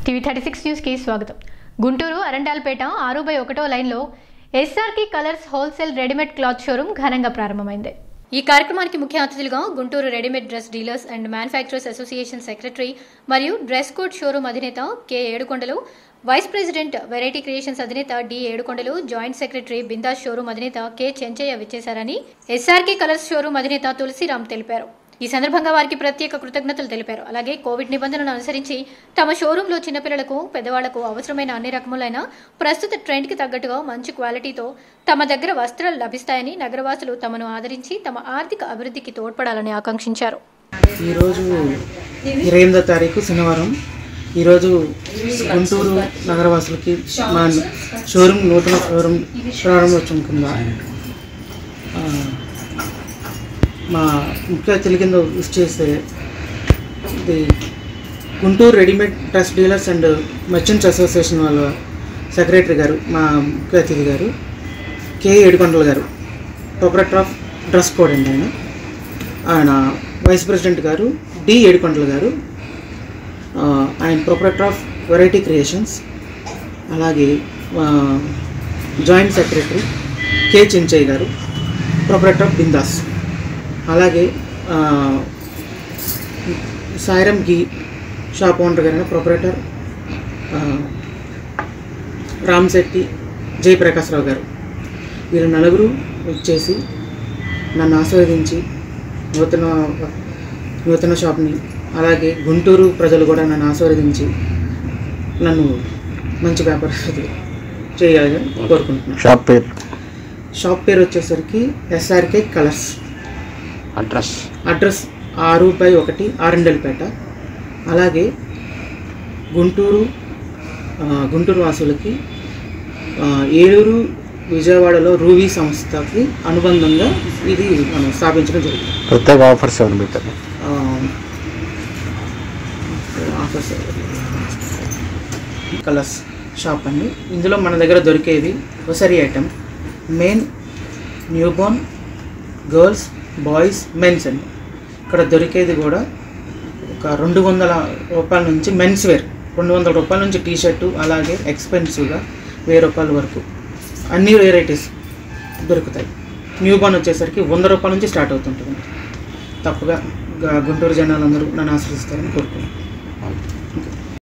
TV thirty six న్యూస్కి స్వాగతం గుంటూరు అరండాల్పేట ఆరు బై ఒకటో లైన్లో ఎస్ఆర్కి colours wholesale readymade cloth showroom ఘనంగా ప్రారంభమైంది ఈ కార్యక్రమానికి ముఖ్య అతిథులుగా Guntur readymade dress dealers and manufacturers association secretary మరియు డ్రెస్ కోడ్ షోరూమ్ అధినేత K Yedukondalu vice president variety creations అధినేత D Yedukondalu joint secretary Bindaas showroom అధినేత కె చెంచయ్య విచ్చేశారని ఎస్ఆర్కే కలర్స్ షోరూమ్ అధినేత తులసిరామ్ తెలిపారు ఈ సందర్భంగా వారికి ప్రత్యేక కృతజ్ఞతలు తెలిపారు అలాగే కోవిడ్ నిబంధనలను అనుసరించి తమ షోరూంలో చిన్నపిల్లలకు పెద్దవాళ్లకు అవసరమైన అన్ని రకములైన ప్రస్తుత ట్రెండ్కి తగ్గట్టుగా మంచి క్వాలిటీతో తమ దగ్గర వస్త్రాలు లభిస్తాయని నగరవాసులు తమను ఆదరించి తమ ఆర్థిక అభివృద్ధికి తోడ్పడాలని ఆకాంక్షించారు ఈరోజు ఇరవై ఎనిమిదో తారీఖు శనివారం ఈరోజు గుంటూరు నగరవాసులకి మా షోరూమ్ నూతన షోరూమ్ ప్రారంభోత్సవం కింద ఆ, మా ముఖ్య అతిథుల కింద విష్ చేస్తే ఇది Guntur readymade dress dealers and merchants association వాళ్ళ సెక్రటరీ గారు మా ముఖ్య అతిథి గారు కె ఏడుకొండల గారు ప్రొపరేటర్ ఆఫ్ డ్రెస్ కోడ్ అండి ఆయన ఆయన వైస్ ప్రెసిడెంట్ గారు డి ఏడుకొండల గారు ఆ, ఆయన ప్రొపరేటర్ ఆఫ్ వెరైటీ క్రియేషన్స్ అలాగే ఆ, జాయింట్ సెక్రటరీ కె చెంచయ్య గారు ప్రొపరేటర్ ఆఫ్ బిందాస్ అలాగే ఆ, సాయిరం గీ షాప్ ఓనర్ గారైన ప్రొపరేటర్ ఆ, రామ్ శెట్టి జయప్రకాశ్రావు గారు వీరు నలుగురు వచ్చేసి నన్ను ఆస్వాదించి నూతన నూతన షాప్ని అలాగే గుంటూరు ప్రజలు కూడా నన్ను ఆస్వాదించి నన్ను మంచి వ్యాపారస్తులు చేయాలని కోరుకుంటున్నాను షాప్ పేరు షాప్ పేరు వచ్చేసరికి ఎస్ఆర్కే కలర్స్ అడ్రస్ అడ్రస్ ఆరు బై ఒకటి ఆరండల్పేట అలాగే గుంటూరు ఆ, గుంటూరు వాసులకి ఆ, ఏలూరు విజయవాడలో రూవీ సంస్థకి అనుబంధంగా ఇది మనం స్థాపించడం జరిగింది ప్రత్యేక ఆఫర్స్ ఏమైనా పెట్టారు ఆ, ఆఫర్స్ కలర్స్ షాప్ అండి ఇందులో మన దగ్గర దొరికేది hosiery item main newborn girls boys men's అండి ఇక్కడ దొరికేది కూడా ఒక రెండు వందల రూపాయల నుంచి మెన్స్ వేర్ రెండు వందల రూపాయల నుంచి టీ షర్టు అలాగే ఎక్స్పెన్సివ్గా వెయ్యి రూపాయల వరకు అన్ని వెరైటీస్ దొరుకుతాయి న్యూబార్న్ వచ్చేసరికి వంద రూపాయల నుంచి స్టార్ట్ అవుతుంటుంది తప్పగా గా- గుంటూరు జనాలందరూ నన్ను ఆశ్రయిస్తారని కోరుకుంటున్నాను